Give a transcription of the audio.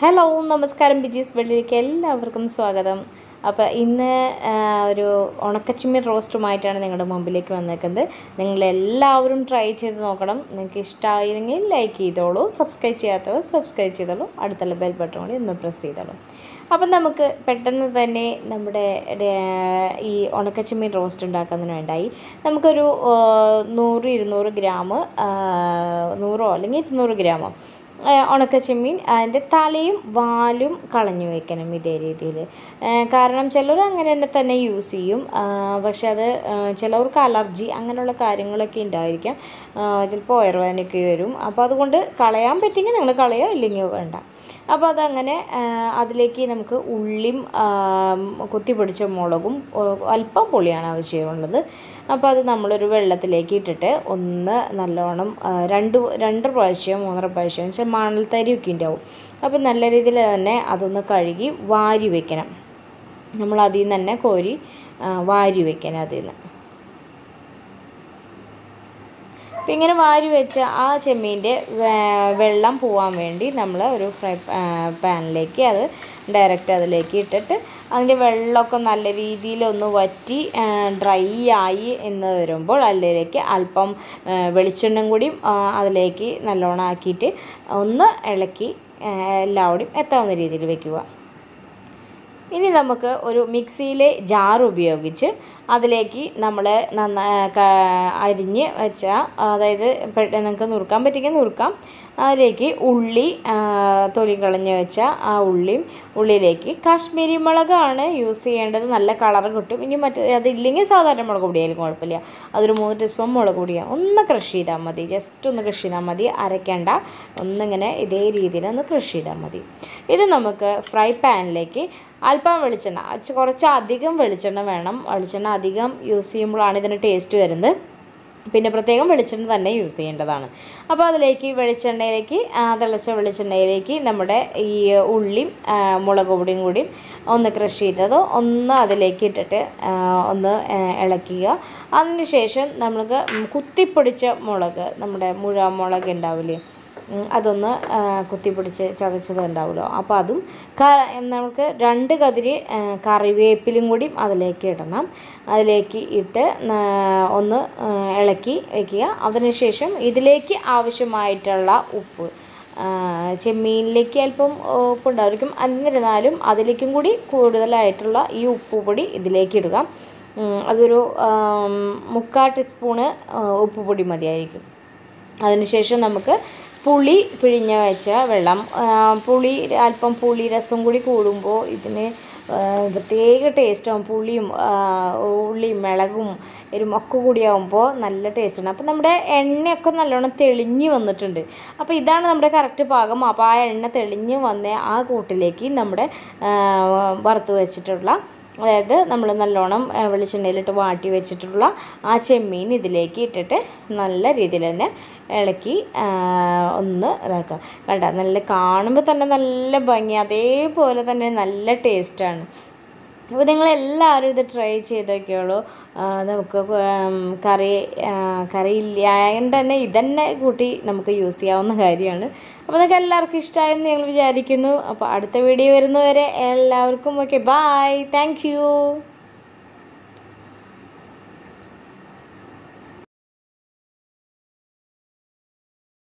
hello നമസ്കാരം ബിജീസ് വെള്ളിയിലേക്ക് എല്ലാവർക്കും സ്വാഗതം അപ്പോൾ ഇന്ന് ആ, ഒരു ഉണക്കച്ചിമ്മീൻ റോസ്റ്റുമായിട്ടാണ് നിങ്ങളുടെ മുമ്പിലേക്ക് വന്നേക്കുന്നത് നിങ്ങളെല്ലാവരും ട്രൈ ചെയ്ത് നോക്കണം നിങ്ങൾക്ക് ഇഷ്ടമായിരുന്നെങ്കിൽ ലൈക്ക് ചെയ്തോളൂ സബ്സ്ക്രൈബ് ചെയ്യാത്തവർ സബ്സ്ക്രൈബ് ചെയ്തോളൂ അടുത്തുള്ള ബെൽ ബട്ടൺ കൂടി ഒന്ന് പ്രസ് ചെയ്തോളൂ അപ്പം നമുക്ക് പെട്ടെന്ന് തന്നെ നമ്മുടെ ഡേ- ഈ ഉണക്കച്ചിമ്മീൻ റോസ്റ്റ് ഉണ്ടാക്കുന്നതിന് വേണ്ടായി നമുക്കൊരു ആ, നൂറ് ഇരുന്നൂറ് ഗ്രാം ആ, നൂറോ അല്ലെങ്കിൽ ഇരുന്നൂറ് ഗ്രാമോ ഉണക്ക ചെമ്മീൻ അതിൻ്റെ തലയും വാലും കളഞ്ഞു വെക്കണം ഇതേ രീതിയിൽ കാരണം ചിലർ അങ്ങനെ തന്നെ തന്നെ യൂസ് ചെയ്യും ആ, പക്ഷെ അത് ആ, ചിലവർക്ക് അലർജി അങ്ങനെയുള്ള കാര്യങ്ങളൊക്കെ ഉണ്ടായിരിക്കാം ചിലപ്പോൾ വയറുവേദനയൊക്കെ വരും അപ്പോൾ അതുകൊണ്ട് കളയാൻ പറ്റുമെങ്കിൽ നിങ്ങൾ കളയുക ഇല്ലെങ്കിൽ വേണ്ട അപ്പോൾ അതങ്ങനെ ആ, അതിലേക്ക് നമുക്ക് ഉള്ളിയും ആ, കുത്തി പൊടിച്ച മുളകും ഓ, അല്പം പുളിയാണ് ആവശ്യമുള്ളത് അപ്പോൾ അത് നമ്മളൊരു വെള്ളത്തിലേക്ക് ഇട്ടിട്ട് ഒന്ന് നല്ലോണം ആ, രണ്ട് രണ്ട് പ്രാവശ്യം മൂന്നര പ്രാവശ്യം വെച്ചാൽ മണൽത്തരിയൊക്കെ ഉണ്ടാവും അപ്പോൾ നല്ല രീതിയിൽ തന്നെ അതൊന്ന് കഴുകി വാരി വെക്കണം നമ്മൾ അതിൽ നിന്ന് തന്നെ കോരി ആ, വാരി വെക്കണം അതിൽ നിന്ന് അപ്പം ഇങ്ങനെ വാരി വെച്ച ആ ചെമ്മീൻ്റെ വെള്ളം പോവാൻ വേണ്ടി നമ്മൾ ഒരു ഫ്രൈ പാനിലേക്ക് അത് ഡയറക്റ്റ് അതിലേക്ക് ഇട്ടിട്ട് അതിൻ്റെ വെള്ളമൊക്കെ നല്ല രീതിയിലൊന്ന് വറ്റി ഡ്രൈ ആയി എന്ന് വരുമ്പോൾ അതിലേക്ക് അല്പം ആ, വെളിച്ചെണ്ണയും കൂടി ആ, അതിലേക്ക് നല്ലോണം ആക്കിയിട്ട് ഒന്ന് ഇളക്കി ആ, എല്ലാവരുടെയും എത്താവുന്ന രീതിയിൽ വെക്കുക ഇനി നമുക്ക് ഒരു മിക്സിയിലെ ജാർ ഉപയോഗിച്ച് അതിലേക്ക് നമ്മൾ നന്നാ ക- അരിഞ്ഞ് വെച്ച അതായത് പെട്ടെന്ന് നിങ്ങൾക്ക് നുറുക്കാൻ പറ്റുമെങ്കിൽ നുറുക്കാം അതിലേക്ക് ഉള്ളി ആ, തൊലി കളഞ്ഞ് വെച്ച ആ ഉള്ളിയും ഉള്ളിലേക്ക് കാശ്മീരി മുളകാണ് യൂസ് ചെയ്യേണ്ടത് നല്ല കളർ കിട്ടും ഇനി മറ്റേ അതില്ലെങ്കിൽ സാധാരണ മുളക് പൊടിയായാലും കുഴപ്പമില്ല അതൊരു മൂന്ന് ടീസ്പൂൺ മുളക് പൊടിയാണ് ഒന്ന് ക്രഷ് ചെയ്താൽ മതി ജസ്റ്റ് ഒന്ന് ക്രഷ് ചെയ്താൽ മതി അരയ്ക്കേണ്ട ഒന്നിങ്ങനെ ഇതേ രീതിയിൽ ഒന്ന് ക്രഷ് ചെയ്താൽ മതി ഇത് നമുക്ക് ഫ്രൈ പാനിലേക്ക് അല്പം വെളിച്ചെണ്ണ അച്ച് കുറച്ച് അധികം വെളിച്ചെണ്ണ വേണം വെളിച്ചെണ്ണ അധികം യൂസ് ചെയ്യുമ്പോഴാണ് ഇതിന് ടേസ്റ്റ് വരുന്നത് പിന്നെ പ്രത്യേകം വെളിച്ചെണ്ണ തന്നെ യൂസ് ചെയ്യേണ്ടതാണ് അപ്പോൾ അതിലേക്ക് വെളിച്ചെണ്ണയിലേക്ക് ആ, തിളച്ച വെളിച്ചെണ്ണയിലേക്ക് നമ്മുടെ ഈ ഉള്ളിയും ആ, മുളക് പൊടിയും കൂടി ഒന്ന് ക്രഷ് ചെയ്തത് ഒന്ന് അതിലേക്ക് ഇട്ടിട്ട് ആ, ഒന്ന് ആ, ഇളക്കുക അതിനുശേഷം നമുക്ക് കുത്തിപ്പൊടിച്ച മുളക് നമ്മുടെ മുഴ മുളക് ഉണ്ടാവില്ലേ ഉം, അതൊന്ന് ആ, കുത്തിപ്പിടിച്ച് ചതച്ചത് ഉണ്ടാവുമല്ലോ അപ്പോൾ അതും ക നമുക്ക് രണ്ട് കതിരി ആ, കറിവേപ്പിലും കൂടി അതിലേക്ക് ഇടണം അതിലേക്ക് ഇട്ട് ആ, ഒന്ന് ആ, ഇളക്കി വയ്ക്കുക അതിനുശേഷം ഇതിലേക്ക് ആവശ്യമായിട്ടുള്ള ഉപ്പ് ആ, ചെമ്മീനിലേക്ക് അല്പം ഉപ്പുണ്ടായിരിക്കും എന്നിരുന്നാലും അതിലേക്കും കൂടി കൂടുതലായിട്ടുള്ള ഈ ഉപ്പ് പൊടി ഇതിലേക്ക് ഇടുക ഉം, അതൊരു ആം, മുക്കാൽ ടീസ്പൂണ് ആ, ഉപ്പ് പൊടി മതിയായിരിക്കും അതിനുശേഷം നമുക്ക് പുളി പിഴിഞ്ഞ് വെച്ച വെള്ളം ആ, പുളി അല്പം പുളി രസം കൂടി കൂടുമ്പോൾ ഇതിന് ആ, പ്രത്യേക ടേസ്റ്റാവും പുളിയും ആ, ഉള്ളിയും മിളകും എരും ഒക്കെ കൂടിയാവുമ്പോൾ നല്ല ടേസ്റ്റാണ് അപ്പോൾ നമ്മുടെ എണ്ണയൊക്കെ നല്ലോണം തെളിഞ്ഞ് വന്നിട്ടുണ്ട് അപ്പോൾ ഇതാണ് നമ്മുടെ കറക്റ്റ് പാകം അപ്പോൾ ആ എണ്ണ തെളിഞ്ഞ് വന്ന ആ കൂട്ടിലേക്ക് നമ്മുടെ ആ, വറുത്ത് വെച്ചിട്ടുള്ള അതായത് നമ്മൾ നല്ലോണം ആ, വെളിച്ചെണ്ണയിലിട്ട് വാട്ടി വെച്ചിട്ടുള്ള ആ ചെമ്മീൻ ഇതിലേക്ക് ഇട്ടിട്ട് നല്ല രീതിയിൽ തന്നെ ഇളക്കി ആ, ഒന്ന് ഇതാക്കുക കണ്ട നല്ല കാണുമ്പോൾ തന്നെ നല്ല ഭംഗി അതേപോലെ തന്നെ നല്ല ടേസ്റ്റാണ് അപ്പോൾ നിങ്ങളെല്ലാവരും ഇത് ട്രൈ ചെയ്ത് നോക്കിയോളൂ ആ, നമുക്ക് ഉം, കറി ആ, കറി ഇല്ലായതുകൊണ്ട് തന്നെ ഇതന്നെ കൂട്ടി നമുക്ക് യൂസ് ചെയ്യാവുന്ന കാര്യമാണ് അപ്പോൾ നിങ്ങൾക്ക് എല്ലാവർക്കും ഇഷ്ടമായെന്ന് ഞങ്ങൾ വിചാരിക്കുന്നു അപ്പോൾ അടുത്ത വീഡിയോ വരുന്നവരെ എല്ലാവർക്കും ഓക്കെ ബായ് താങ്ക് യു